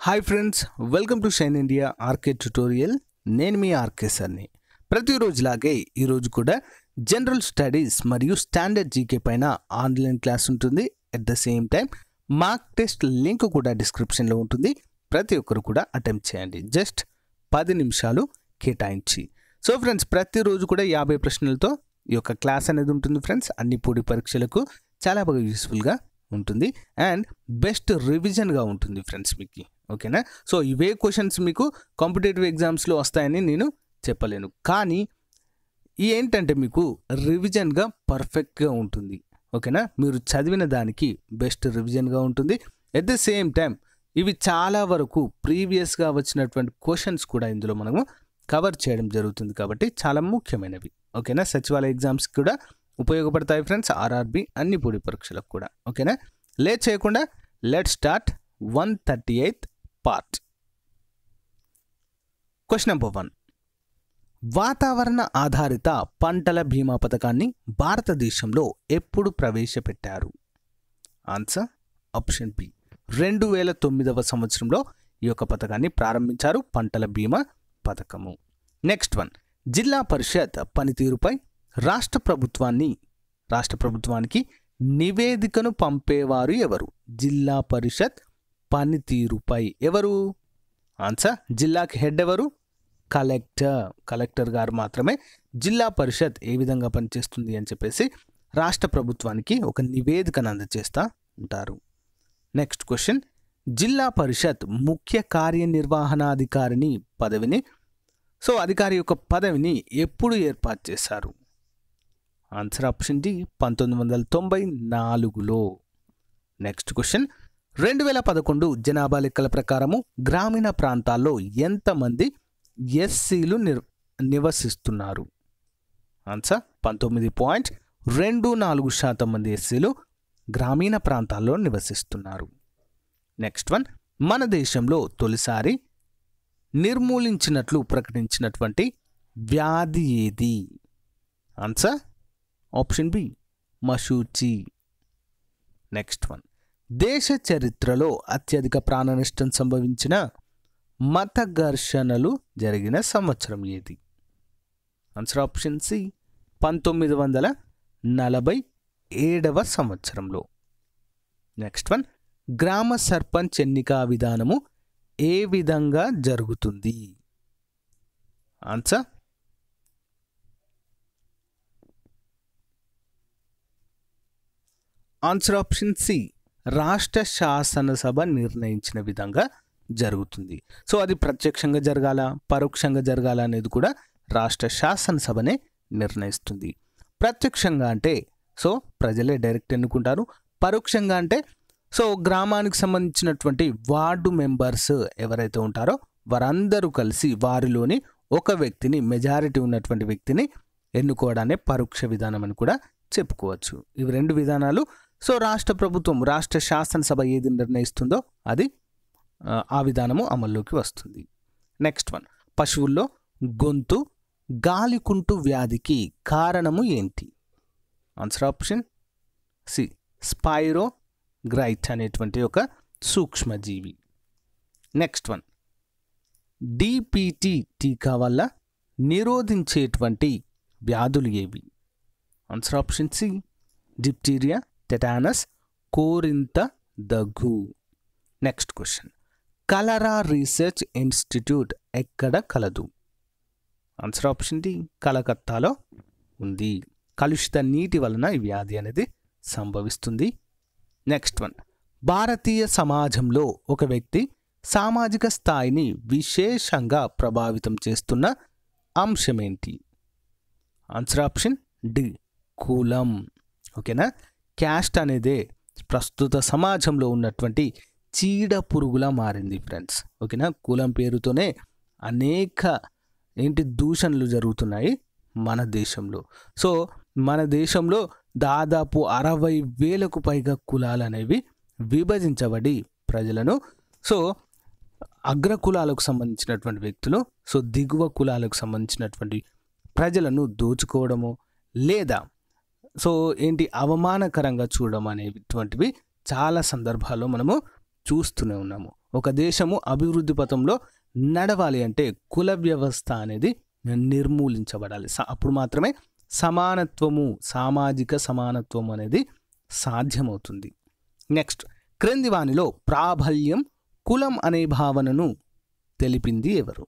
hi friends welcome to Shine India RK tutorial నేను మీ RK సార్ని ప్రతిరోజులాగే ఈరోజు కూడా జనరల్ స్టడీస్ మరియు స్టాండర్డ్ జీకే పైన ఆన్లైన్ క్లాస్ ఉంటుంది at the same time mark test link కూడా డిస్క్రిప్షన్లో ఉంటుంది ప్రతి ఒక్కరు కూడా అటెంప్ట్ చేయండి జస్ట్ పది నిమిషాలు కేటాయించి సో ఫ్రెండ్స్ ప్రతిరోజు కూడా యాభై ప్రశ్నలతో ఈ యొక్క క్లాస్ అనేది ఉంటుంది ఫ్రెండ్స్ అన్ని పోటీ పరీక్షలకు చాలా బాగా యూస్ఫుల్గా ఉంటుంది అండ్ బెస్ట్ రివిజన్గా ఉంటుంది ఫ్రెండ్స్ మీకు ఓకేనా సో ఇవే క్వశ్చన్స్ మీకు కాంపిటేటివ్ ఎగ్జామ్స్లో వస్తాయని నేను చెప్పలేను కానీ ఈ ఏంటంటే మీకు రివిజన్గా పర్ఫెక్ట్గా ఉంటుంది ఓకేనా మీరు చదివిన దానికి బెస్ట్ రివిజన్గా ఉంటుంది ఎట్ ద సేమ్ టైం ఇవి చాలా వరకు ప్రీవియస్గా వచ్చినటువంటి క్వశ్చన్స్ కూడా ఇందులో మనము కవర్ చేయడం జరుగుతుంది కాబట్టి చాలా ముఖ్యమైనవి ఓకేనా సచివాలయ ఎగ్జామ్స్కి కూడా ఉపయోగపడతాయి ఫ్రెండ్స్ ఆర్ఆర్బి అన్ని పొడి పరీక్షలకు కూడా ఓకేనా లేట్ చేయకుండా let start one thirty eighth part question number one వాతావరణ ఆధారిత పంటల బీమా పథకాన్ని భారతదేశంలో ఎప్పుడు ప్రవేశపెట్టారు ఆన్సర్ ఆప్షన్ బి రెండు వేల తొమ్మిదవ సంవత్సరంలో ఈ యొక్క పథకాన్ని ప్రారంభించారు పంటల బీమా పథకము నెక్స్ట్ వన్ జిల్లా పరిషత్ పనితీరుపై రాష్ట్ర ప్రభుత్వాన్ని రాష్ట్ర ప్రభుత్వానికి నివేదికను పంపేవారు ఎవరు జిల్లా పరిషత్ పనితీరుపై ఎవరు ఆన్సర్ జిల్లాకి హెడ్ ఎవరు కలెక్టర్ కలెక్టర్ గారు మాత్రమే జిల్లా పరిషత్ ఏ విధంగా పనిచేస్తుంది అని చెప్పేసి రాష్ట్ర ప్రభుత్వానికి ఒక నివేదికను అందజేస్తూ ఉంటారు నెక్స్ట్ క్వశ్చన్ జిల్లా పరిషత్ ముఖ్య కార్యనిర్వహణాధికారిని పదవిని సో అధికారి యొక్క పదవిని ఎప్పుడు ఏర్పాటు చేశారు ఆన్సర్ ఆప్షన్ డి పంతొమ్మిది వందల తొంభై నాలుగులో నెక్స్ట్ క్వశ్చన్ రెండు వేల పదకొండు జనాభా లెక్కల ప్రకారము గ్రామీణ ప్రాంతాల్లో ఎంతమంది ఎస్సీలు నిర్ నివసిస్తున్నారు ఆన్సర్ పంతొమ్మిది పాయింట్ రెండు నాలుగు శాతం మంది ఎస్సీలు గ్రామీణ ప్రాంతాల్లో నివసిస్తున్నారు నెక్స్ట్ వన్ మన దేశంలో తొలిసారి నిర్మూలించినట్లు ప్రకటించినటువంటి వ్యాధి ఏది ఆన్సర్ ఆప్షన్ బి మషూచి నెక్స్ట్ వన్ దేశ చరిత్రలో అత్యధిక ప్రాణ నష్టం సంభవించిన మత ఘర్షణలు జరిగిన సంవత్సరం ఏది ఆన్సర్ ఆప్షన్ సి పంతొమ్మిది వందల నలభై ఏడవ సంవత్సరంలో నెక్స్ట్ వన్ గ్రామ సర్పంచ్ ఎన్నికా విధానము ఏ విధంగా జరుగుతుంది ఆన్సర్ ఆన్సర్ ఆప్షన్ సి రాష్ట్ర శాసనసభ నిర్ణయించిన విధంగా జరుగుతుంది సో అది ప్రత్యక్షంగా జరగాల పరోక్షంగా జరగాల అనేది కూడా రాష్ట్ర శాసనసభనే నిర్ణయిస్తుంది ప్రత్యక్షంగా అంటే సో ప్రజలే డైరెక్ట్ ఎన్నుకుంటారు పరోక్షంగా అంటే సో గ్రామానికి సంబంధించినటువంటి వార్డు మెంబర్స్ ఎవరైతే ఉంటారో వారందరూ కలిసి వారిలోని ఒక వ్యక్తిని మెజారిటీ ఉన్నటువంటి వ్యక్తిని ఎన్నుకోవడాన్ని పరోక్ష విధానం అని కూడా చెప్పుకోవచ్చు ఇవి రెండు విధానాలు సో రాష్ట్ర ప్రభుత్వం రాష్ట్ర శాసనసభ ఏది నిర్ణయిస్తుందో అది ఆ, ఆ విధానము అమల్లోకి వస్తుంది నెక్స్ట్ వన్ పశువుల్లో గొంతు గాలికుంటు వ్యాధికి కారణము ఏంటి ఆన్సర్ ఆప్షన్ సి స్పైరో గ్రైట్ అనేటువంటి ఒక సూక్ష్మజీవి నెక్స్ట్ వన్ డిపిటి టీకా వల్ల నిరోధించేటువంటి వ్యాధులు ఏవి answer option C diphtheria tetanus కోరింత దగ్గు next question cholera research institute ఎక్కడ కలదు ఆన్సర్ ఆప్షన్ డి కలకత్తాలో ఉంది కలుషిత నీటి వలన ఈ వ్యాధి అనేది సంభవిస్తుంది నెక్స్ట్ వన్ భారతీయ సమాజంలో ఒక వ్యక్తి సామాజిక స్థాయిని విశేషంగా ప్రభావితం చేస్తున్న అంశం ఏంటి ఆన్సర్ ఆప్షన్ డి కులం ఓకేనా క్యాస్ట్ అనేదే ప్రస్తుత సమాజంలో ఉన్నటువంటి చీడ పురుగులా మారింది ఫ్రెండ్స్ ఓకేనా కులం పేరుతోనే అనేక ఏంటి దూషణలు జరుగుతున్నాయి మన దేశంలో సో మన దేశంలో దాదాపు అరవై వేలకు పైగా కులాలు అనేవి విభజించబడి ప్రజలను సో అగ్ర కులాలకు సంబంధించినటువంటి వ్యక్తులు సో దిగువ కులాలకు సంబంధించినటువంటి ప్రజలను దోచుకోవడము లేదా సో ఏంటి అవమానకరంగా చూడడం అనేటువంటివి చాలా సందర్భాల్లో మనము చూస్తూనే ఉన్నాము ఒక దేశము అభివృద్ధి పథంలో నడవాలి అంటే కుల వ్యవస్థ అనేది నిర్మూలించబడాలి స- అప్పుడు మాత్రమే సమానత్వము సామాజిక సమానత్వం అనేది సాధ్యమవుతుంది నెక్స్ట్ క్రింది వానిలో ప్రాబల్యం కులం అనే భావనను తెలిపింది ఎవరు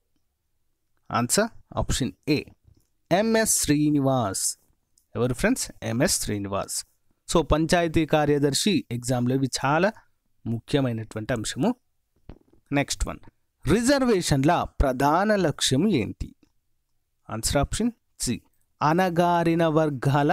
answer option A MS Srinivas ఎవరు friends MS Srinivas so panchayat కార్యదర్శి ఎగ్జామ్లో ఇవి చాలా ముఖ్యమైనటువంటి అంశము నెక్స్ట్ వన్ రిజర్వేషన్ల ప్రధాన లక్ష్యం ఏంటి ఆన్సర్ ఆప్షన్ సి అనగారిన వర్గాల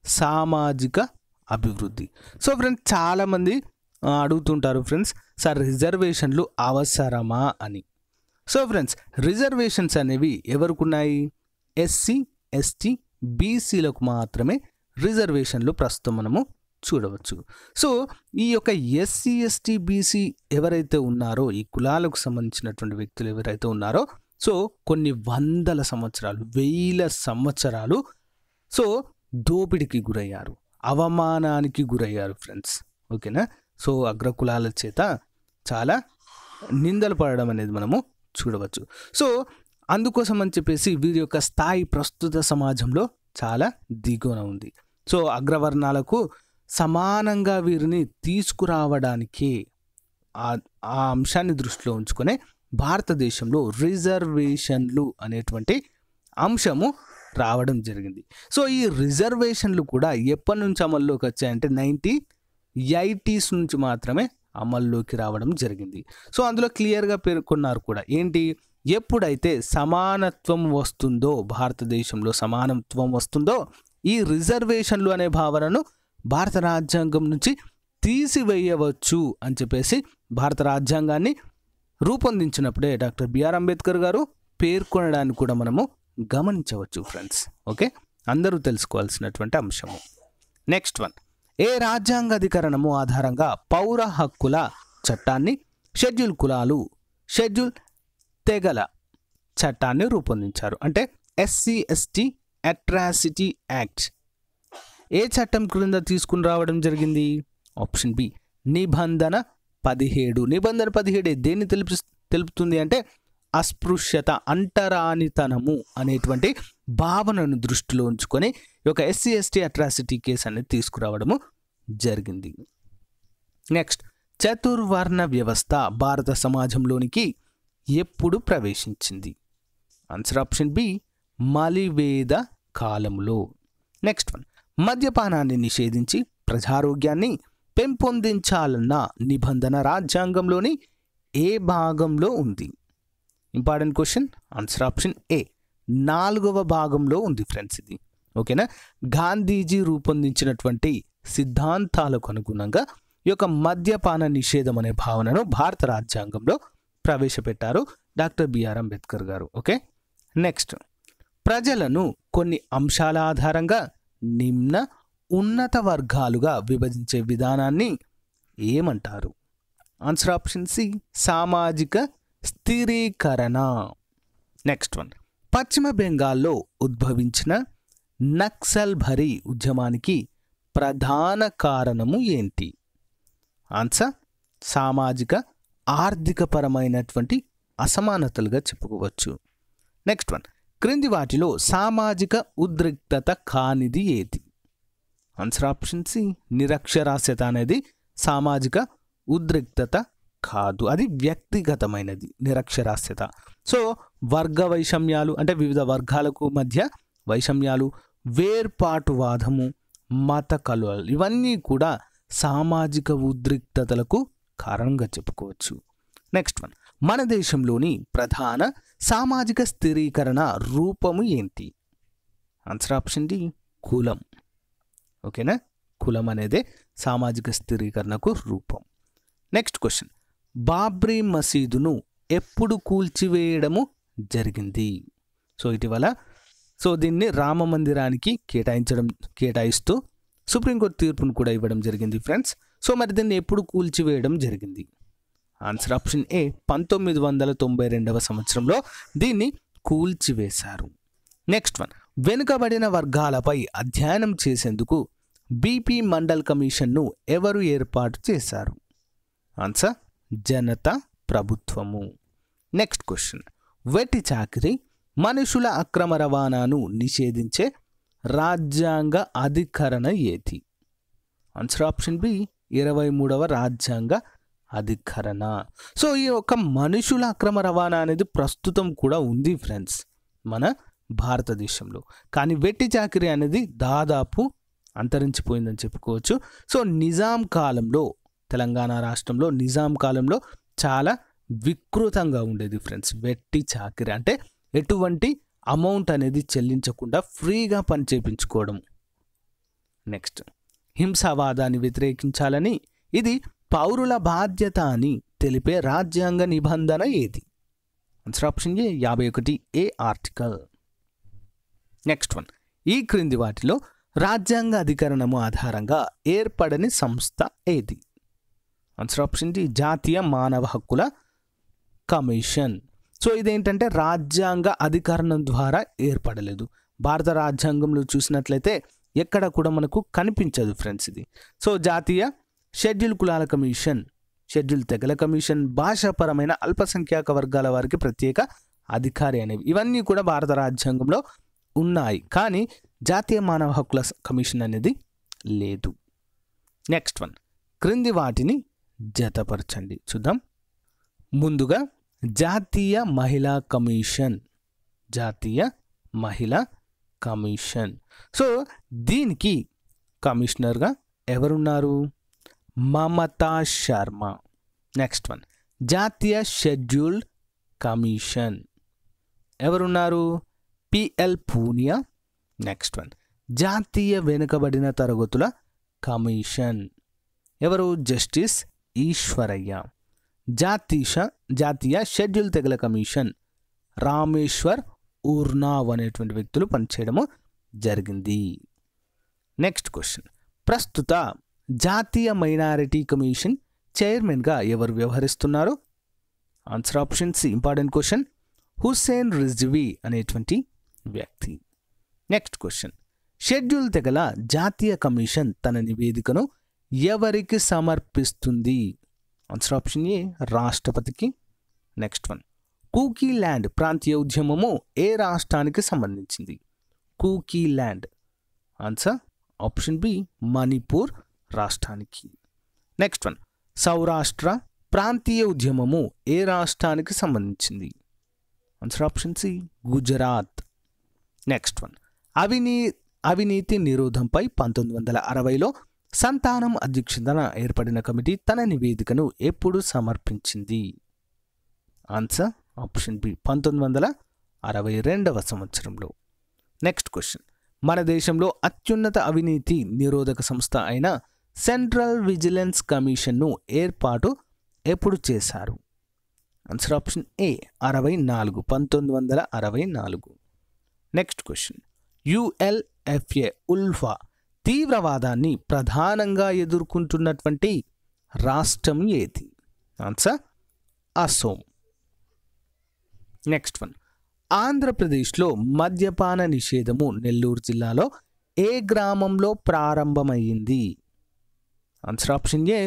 సామాజిక అభివృద్ధి సో ఫ్రెండ్స్ చాలామంది ఆ, అడుగుతుంటారు ఫ్రెండ్స్ సార్ రిజర్వేషన్లు అవసరమా అని సో ఫ్రెండ్స్ రిజర్వేషన్స్ అనేవి ఎవరికి ఉన్నాయి ఎస్సీ ఎస్టీ బీసీలకు మాత్రమే రిజర్వేషన్లు ప్రస్తుతం మనము చూడవచ్చు సో ఈ యొక్క ఎస్సీ ఎస్టీ బీసీ ఎవరైతే ఉన్నారో ఈ కులాలకు సంబంధించినటువంటి వ్యక్తులు ఎవరైతే ఉన్నారో సో కొన్ని వందల సంవత్సరాలు వేల సంవత్సరాలు సో దోపిడికి గురయ్యారు అవమానానికి గురయ్యారు ఫ్రెండ్స్ ఓకేనా సో అగ్రకులాల చేత చాలా నిందలు పడడం అనేది మనము చూడవచ్చు సో అందుకోసం అని చెప్పేసి వీరి యొక్క స్థాయి ప్రస్తుత సమాజంలో చాలా దిగువన ఉంది సో అగ్రవర్ణాలకు సమానంగా వీరిని తీసుకురావడానికే ఆ ఆ అంశాన్ని దృష్టిలో ఉంచుకొని భారతదేశంలో రిజర్వేషన్లు అనేటువంటి అంశము రావడం జరిగింది సో ఈ రిజర్వేషన్లు కూడా ఎప్పటి నుంచి అమల్లోకి వచ్చాయంటే నైంటీ ఎయిటీస్ నుంచి మాత్రమే అమల్లోకి రావడం జరిగింది సో అందులో క్లియర్గా పేర్కొన్నారు కూడా ఏంటి ఎప్పుడైతే సమానత్వం వస్తుందో భారతదేశంలో సమానత్వం వస్తుందో ఈ రిజర్వేషన్లు అనే భావనను భారత రాజ్యాంగం నుంచి తీసివేయవచ్చు అని చెప్పేసి భారత రాజ్యాంగాన్ని రూపొందించినప్పుడే డాక్టర్ బిఆర్ అంబేద్కర్ గారు పేర్కొనడానికి కూడా మనము గమనించవచ్చు ఫ్రెండ్స్ ఓకే అందరూ తెలుసుకోవాల్సినటువంటి అంశము నెక్స్ట్ వన్ ఏ రాజ్యాంగ అధికరణము ఆధారంగా పౌర హక్కుల చట్టాన్ని షెడ్యూల్ కులాలు షెడ్యూల్ తెగల చట్టాన్ని రూపొందించారు అంటే ఎస్సీ ఎస్టీ అట్రాసిటీ యాక్ట్ ఏ చట్టం క్రింద తీసుకుని రావడం జరిగింది ఆప్షన్ బి నిబంధన పదిహేడు నిబంధన పదిహేడు దేన్ని తెలుపు తెలుపుతుంది అంటే అస్పృశ్యత అంటరానితనము అనేటువంటి భావనను దృష్టిలో ఉంచుకొని ఈ యొక్క ఎస్సీ ఎస్టీ అట్రాసిటీ కేసు అనేది తీసుకురావడము జరిగింది నెక్స్ట్ చతుర్వర్ణ వ్యవస్థ భారత సమాజంలోనికి ఎప్పుడు ప్రవేశించింది ఆన్సర్ ఆప్షన్ బి మలివేద కాలంలో నెక్స్ట్ వన్ మద్యపానాన్ని నిషేధించి ప్రజారోగ్యాన్ని పెంపొందించాలన్న నిబంధన రాజ్యాంగంలోని ఏ భాగంలో ఉంది important question answer option A నాలుగవ భాగంలో ఉంది ఫ్రెండ్స్ ఇది ఓకేనా గాంధీజీ రూపొందించినటువంటి సిద్ధాంతాలకు అనుగుణంగా ఈ యొక్క మద్యపాన నిషేధం అనే భావనను భారత రాజ్యాంగంలో ప్రవేశపెట్టారు డాక్టర్ బిఆర్ అంబేద్కర్ గారు ఓకే నెక్స్ట్ ప్రజలను కొన్ని అంశాల ఆధారంగా నిమ్న ఉన్నత వర్గాలుగా విభజించే విధానాన్ని ఏమంటారు ఆన్సర్ ఆప్షన్ సి సామాజిక స్థిరీకరణ నెక్స్ట్ వన్ పశ్చిమ బెంగాల్లో ఉద్భవించిన నక్సల్ భరీ ఉద్యమానికి ప్రధాన కారణము ఏంటి ఆన్సర్ సామాజిక ఆర్థికపరమైనటువంటి అసమానతలుగా చెప్పుకోవచ్చు నెక్స్ట్ వన్ క్రింది వాటిలో సామాజిక ఉద్రిక్తత కానిది ఏది ఆన్సర్ ఆప్షన్ సి నిరక్షరాస్యత అనేది సామాజిక ఉద్రిక్తత కాదు అది వ్యక్తిగతమైనది నిరక్షరాస్యత సో వర్గ వైషమ్యాలు అంటే వివిధ వర్గాలకు మధ్య వైషమ్యాలు వేర్పాటువాదము మత కలువలు ఇవన్నీ కూడా సామాజిక ఉద్రిక్తతలకు కారణంగా చెప్పుకోవచ్చు నెక్స్ట్ వన్ మన దేశంలోని ప్రధాన సామాజిక స్థిరీకరణ రూపము ఏంటి ఆన్సర్ ఆప్షన్ డి కులం ఓకేనా కులం అనేదే సామాజిక స్థిరీకరణకు రూపం నెక్స్ట్ క్వశ్చన్ బాబ్రీ మసీదును ఎప్పుడు కూల్చివేయడము జరిగింది సో ఇటీవల సో దీన్ని రామ మందిరానికి కేటాయించడం కేటాయిస్తూ సుప్రీంకోర్టు తీర్పును కూడా ఇవ్వడం జరిగింది ఫ్రెండ్స్ సో మరి దీన్ని ఎప్పుడు కూల్చివేయడం జరిగింది ఆన్సర్ ఆప్షన్ ఏ పంతొమ్మిది వందల తొంభై రెండవ సంవత్సరంలో దీన్ని కూల్చివేశారు నెక్స్ట్ వన్ వెనుకబడిన వర్గాలపై అధ్యయనం చేసేందుకు బీపీ మండల్ కమిషన్ను ఎవరు ఏర్పాటు చేశారు ఆన్సర్ జనతా ప్రభుత్వము నెక్స్ట్ క్వశ్చన్ వెట్టి చాకిరి మనుషుల అక్రమ రవాణాను నిషేధించే రాజ్యాంగ అధికరణ ఏది ఆన్సర్ ఆప్షన్ బి ఇరవై మూడవ రాజ్యాంగ అధికరణ సో ఈ యొక్క మనుషుల అక్రమ రవాణా అనేది ప్రస్తుతం కూడా ఉంది ఫ్రెండ్స్ మన భారతదేశంలో కానీ వెట్టి చాకిరి అనేది దాదాపు అంతరించిపోయిందని చెప్పుకోవచ్చు సో నిజాం కాలంలో తెలంగాణ రాష్ట్రంలో నిజాం కాలంలో చాలా వికృతంగా ఉండేది ఫ్రెండ్స్ వెట్టి చాకిరి అంటే ఎటువంటి అమౌంట్ అనేది చెల్లించకుండా ఫ్రీగా పని చేయించుకోవడం నెక్స్ట్ హింసావాదాన్ని వ్యతిరేకించాలని ఇది పౌరుల బాధ్యత అని తెలిపే రాజ్యాంగ నిబంధన ఏది ఆన్సర్ ఆప్షన్ ఏ యాభై ఒకటి ఏ ఆర్టికల్ నెక్స్ట్ వన్ ఈ క్రింది వాటిలో రాజ్యాంగ అధికరణము ఆధారంగా ఏర్పడని సంస్థ ఏది ఆన్సర్ ఆప్షన్ డి జాతీయ మానవ హక్కుల కమిషన్ సో ఇదేంటంటే రాజ్యాంగ అధికరణం ద్వారా ఏర్పడలేదు భారత రాజ్యాంగంలో చూసినట్లయితే ఎక్కడ కూడా మనకు కనిపించదు ఫ్రెండ్స్ ఇది సో జాతీయ షెడ్యూల్ కులాల కమిషన్ షెడ్యూల్ తెగల కమిషన్ భాషాపరమైన అల్పసంఖ్యాక వర్గాల వారికి ప్రత్యేక అధికారి అనేవి ఇవన్నీ కూడా భారత రాజ్యాంగంలో ఉన్నాయి కానీ జాతీయ మానవ హక్కుల కమిషన్ అనేది లేదు నెక్స్ట్ వన్ క్రింది వాటిని జతపరచండి చూద్దాం ముందుగా జాతీయ మహిళా కమిషన్ జాతీయ మహిళా కమిషన్ సో దీనికి కమిషనర్గా ఎవరున్నారు మమతా శర్మ నెక్స్ట్ వన్ జాతీయ షెడ్యూల్డ్ కమిషన్ ఎవరున్నారు పిఎల్ పూనియా నెక్స్ట్ వన్ జాతీయ వెనుకబడిన తరగతుల కమిషన్ ఎవరు జస్టిస్ ఈశ్వరయ్య జాతీయ జాతీయ షెడ్యూల్ తెగల కమిషన్ రామేశ్వర్ ఊర్నావ్ అనేటువంటి వ్యక్తులు పనిచేయడము జరిగింది నెక్స్ట్ క్వశ్చన్ ప్రస్తుత జాతీయ మైనారిటీ కమిషన్ చైర్మన్గా ఎవరు వ్యవహరిస్తున్నారు answer option C important question Hussain Rizvi అనేటువంటి వ్యక్తి నెక్స్ట్ క్వశ్చన్ షెడ్యూల్ తెగల జాతీయ కమిషన్ తన నివేదికను ఎవరికి సమర్పిస్తుంది ఆన్సర్ ఆప్షన్ ఏ రాష్ట్రపతికి నెక్స్ట్ వన్ కూకీ ల్యాండ్ ప్రాంతీయ ఉద్యమము ఏ రాష్ట్రానికి సంబంధించింది Kuki land answer option B Manipur రాష్ట్రానికి నెక్స్ట్ వన్ సౌరాష్ట్ర ప్రాంతీయ ఉద్యమము ఏ రాష్ట్రానికి సంబంధించింది answer option C Gujarat next one అవినీ అవినీతి నిరోధంపై పంతొమ్మిది వందల అరవైలో సంతానం అధ్యక్షతన ఏర్పడిన కమిటీ తన నివేదికను ఎప్పుడు సమర్పించింది ఆన్సర్ ఆప్షన్ బి పంతొమ్మిది వందల అరవై రెండవ సంవత్సరంలో నెక్స్ట్ క్వశ్చన్ మన దేశంలో అత్యున్నత అవినీతి నిరోధక సంస్థ అయిన సెంట్రల్ విజిలెన్స్ కమిషన్ను ఏర్పాటు ఎప్పుడు చేశారు ఆన్సర్ ఆప్షన్ ఏ అరవై నాలుగు పంతొమ్మిది వందల అరవై నాలుగు నెక్స్ట్ క్వశ్చన్ యుఎల్ఎఫ్ఏ ఉల్ఫా తీవ్రవాదాన్ని ప్రధానంగా ఎదుర్కొంటున్నటువంటి రాష్ట్రం ఏది ఆన్సర్ అసోం నెక్స్ట్ వన్ ఆంధ్రప్రదేశ్లో మద్యపాన నిషేధము నెల్లూరు జిల్లాలో ఏ గ్రామంలో ప్రారంభమైంది ఆన్సర్ ఆప్షన్ ఏ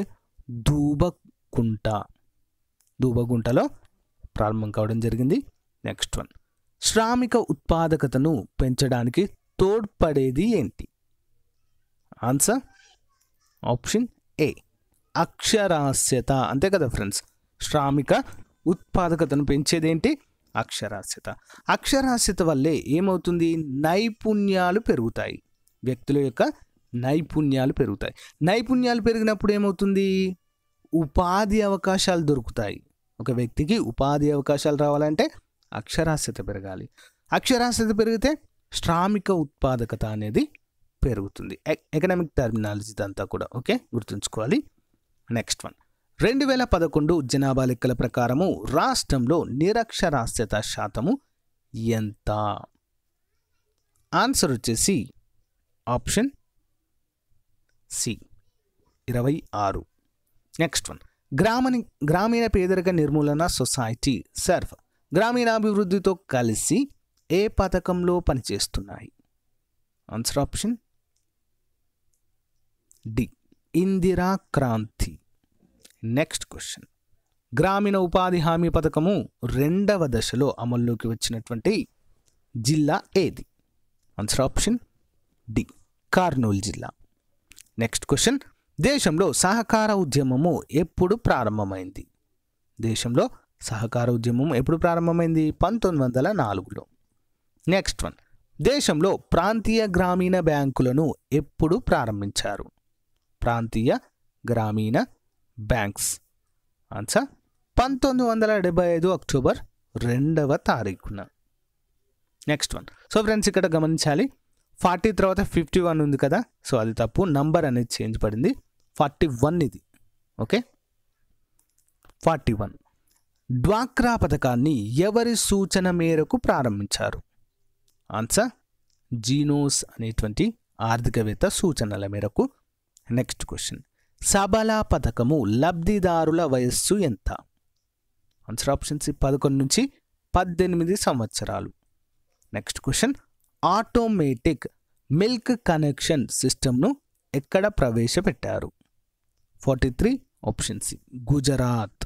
దూబకుంట దూబగుంటలో ప్రారంభం కావడం జరిగింది నెక్స్ట్ వన్ శ్రామిక ఉత్పాదకతను పెంచడానికి తోడ్పడేది ఏంటి ఆన్సర్ ఆప్షన్ ఏ అక్షరాస్యత అంతే కదా ఫ్రెండ్స్ శ్రామిక ఉత్పాదకతను పెంచేదేంటి అక్షరాస్యత అక్షరాస్యత వల్లే ఏమవుతుంది నైపుణ్యాలు పెరుగుతాయి వ్యక్తుల యొక్క నైపుణ్యాలు పెరుగుతాయి నైపుణ్యాలు పెరిగినప్పుడు ఏమవుతుంది ఉపాధి అవకాశాలు దొరుకుతాయి ఒక వ్యక్తికి ఉపాధి అవకాశాలు రావాలంటే అక్షరాస్యత పెరగాలి అక్షరాస్యత పెరిగితే శ్రామిక ఉత్పాదకత అనేది పెరుగుతుంది ఎకనామిక్ టర్మినాలజీ అంతా కూడా ఓకే గుర్తుంచుకోవాలి నెక్స్ట్ వన్ రెండు వేల పదకొండు జనాభా లెక్కల ప్రకారము రాష్ట్రంలో నిరక్షరాస్యత శాతము ఎంత ఆన్సర్ వచ్చేసి ఆప్షన్ సి ఇరవై ఆరు నెక్స్ట్ వన్ గ్రామని గ్రామీణ పేదరిక నిర్మూలన సొసైటీ సర్వ్ గ్రామీణాభివృద్ధితో కలిసి ఏ పథకంలో పనిచేస్తున్నాయి answer option D Indira Kranti next question గ్రామీణ ఉపాధి హామీ పథకము రెండవ దశలో అమల్లోకి వచ్చినటువంటి జిల్లా ఏది ఆన్సర్ ఆప్షన్ డి కార్నూలు జిల్లా నెక్స్ట్ క్వశ్చన్ దేశంలో సహకార ఉద్యమము ఎప్పుడు ప్రారంభమైంది దేశంలో సహకార ఉద్యమం ఎప్పుడు ప్రారంభమైంది పంతొమ్మిది వందల నాలుగులో నెక్స్ట్ వన్ దేశంలో ప్రాంతీయ గ్రామీణ బ్యాంకులను ఎప్పుడు ప్రారంభించారు ప్రాంతీయ గ్రామీణ బ్యాంక్స్ ఆన్సర్ పంతొమ్మిది వందల డెబ్బై ఐదు అక్టోబర్ రెండవ తారీఖున నెక్స్ట్ వన్ సో ఫ్రెండ్స్ ఇక్కడ గమనించాలి ఫార్టీ తర్వాత ఫిఫ్టీ వన్ ఉంది కదా సో అది తప్పు నంబర్ అనేది చేంజ్ పడింది ఫార్టీ వన్ ఇది ఓకే ఫార్టీ వన్ డ్వాక్రా పథకాన్ని ఎవరి సూచన మేరకు ప్రారంభించారు ఆన్సర్ జీనోస్ అనేటువంటి ఆర్థికవేత్త సూచనల మేరకు నెక్స్ట్ క్వశ్చన్ సబలా పథకము లబ్ధిదారుల వయస్సు ఎంత ఆన్సర్ ఆప్షన్ సి పదకొండు నుంచి పద్దెనిమిది సంవత్సరాలు next question automatic milk connection సిస్టమ్ను ఎక్కడ ప్రవేశపెట్టారు forty three option C Gujarat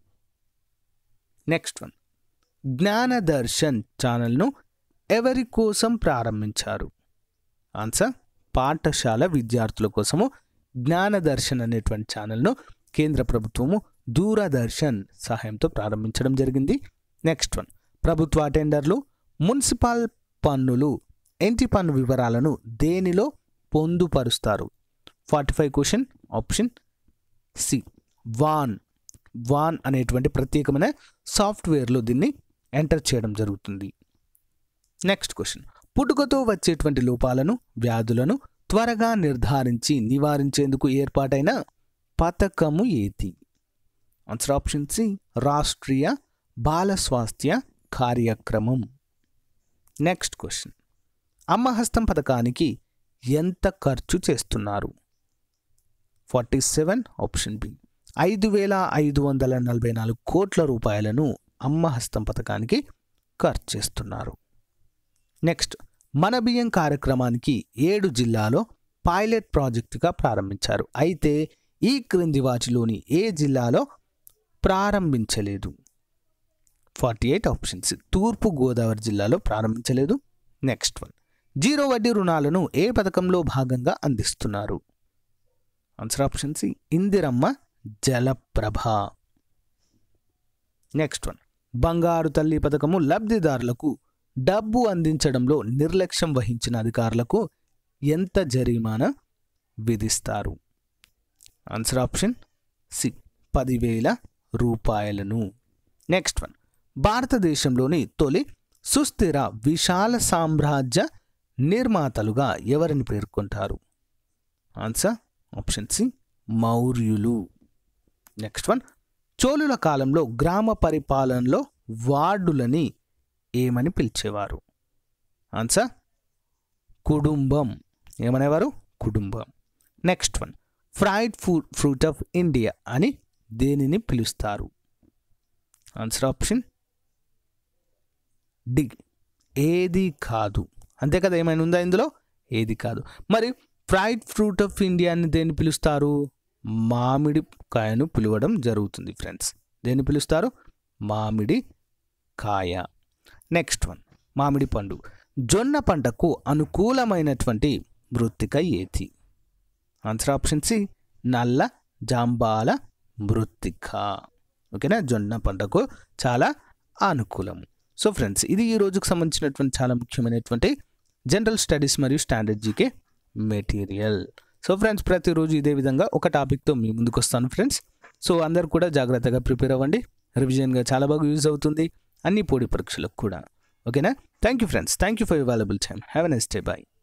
next one Gyandarshan ఛానల్ను ఎవరి కోసం ప్రారంభించారు ఆన్సర్ పాఠశాల విద్యార్థుల కోసము జ్ఞానదర్శన్ అనేటువంటి ఛానల్ను కేంద్ర ప్రభుత్వము దూరదర్శన్ సహాయంతో ప్రారంభించడం జరిగింది నెక్స్ట్ వన్ ప్రభుత్వ టెండర్లు మున్సిపల్ పన్నులు ఇంటి పన్ను వివరాలను దేనిలో పొందుపరుస్తారు forty five question option C వాన్ వాన్ అనేటువంటి ప్రత్యేకమైన సాఫ్ట్వేర్లో దీన్ని ఎంటర్ చేయడం జరుగుతుంది నెక్స్ట్ క్వశ్చన్ పుట్టుకతో వచ్చేటువంటి లోపాలను వ్యాధులను త్వరగా నిర్ధారించి నివారించేందుకు ఏర్పాటైన పథకము ఏది ఆన్సర్ ఆప్షన్ సి రాష్ట్రీయ బాల స్వాస్థ్య కార్యక్రమం నెక్స్ట్ క్వశ్చన్ అమ్మహస్తం పథకానికి ఎంత ఖర్చు చేస్తున్నారు ఫార్టీ సెవెన్ ఆప్షన్ బి ఐదు వేల ఐదు వందల నలభై నాలుగు కోట్ల రూపాయలను అమ్మహస్తం పథకానికి ఖర్చు చేస్తున్నారు నెక్స్ట్ మన బియ్యం కార్యక్రమానికి ఏడు జిల్లాలో పైలట్ ప్రాజెక్టుగా ప్రారంభించారు అయితే ఈ క్రింది వాటిలోని ఏ జిల్లాలో ప్రారంభించలేదు ఫార్టీ ఎయిట్ ఆప్షన్స్ తూర్పు గోదావరి జిల్లాలో ప్రారంభించలేదు నెక్స్ట్ వన్ జీరో వడ్డీ రుణాలను ఏ పథకంలో భాగంగా అందిస్తున్నారు ఆన్సర్ ఆప్షన్ సి ఇందిరమ్మ జలప్రభ నెక్స్ట్ వన్ బంగారు తల్లి పథకము లబ్ధిదారులకు డబ్బు అందించడంలో నిర్లక్ష్యం వహించిన అధికారులకు ఎంత జరిమానా విధిస్తారు ఆన్సర్ ఆప్షన్ సి పదివేల రూపాయలను నెక్స్ట్ వన్ భారతదేశంలోని తొలి సుస్థిర విశాల సామ్రాజ్య నిర్మాతలుగా ఎవరిని పేర్కొంటారు ఆన్సర్ ఆప్షన్ సి మౌర్యులు నెక్స్ట్ వన్ చోళుల కాలంలో గ్రామ పరిపాలనలో వార్డులని ఏమని పిలిచేవారు ఆన్సర్ కుటుంబం ఏమనేవారు కుటుంబం next one fried food fruit of India అని దేనిని పిలుస్తారు ఆన్సర్ ఆప్షన్ డి ఏది కాదు అంతే కదా ఏమైనా ఉందా ఇందులో ఏది కాదు మరి ఫ్రైడ్ ఫ్రూట్ ఆఫ్ ఇండియా అని దేన్ని పిలుస్తారు మామిడి కాయను పిలవడం జరుగుతుంది ఫ్రెండ్స్ దేన్ని పిలుస్తారు మామిడి కాయ నెక్స్ట్ వన్ మామిడి పండు జొన్న పంటకు అనుకూలమైనటువంటి మృత్తిక ఏది ఆన్సర్ ఆప్షన్ సి నల్ల జాంబాల మృత్తిక ఓకేనా జొన్న పంటకు చాలా అనుకూలం సో ఫ్రెండ్స్ ఇది ఈ రోజుకు సంబంధించినటువంటి చాలా ముఖ్యమైనటువంటి జనరల్ స్టడీస్ మరియు standard GK material so friends ప్రతిరోజు ఇదే విధంగా ఒక టాపిక్తో మీ ముందుకు వస్తాను ఫ్రెండ్స్ సో అందరు కూడా జాగ్రత్తగా ప్రిపేర్ అవ్వండి రివిజన్గా చాలా బాగా యూజ్ అవుతుంది అన్ని పోటీ పరీక్షలకు కూడా ఓకేనా thank you friends thank you for available time have a next day bye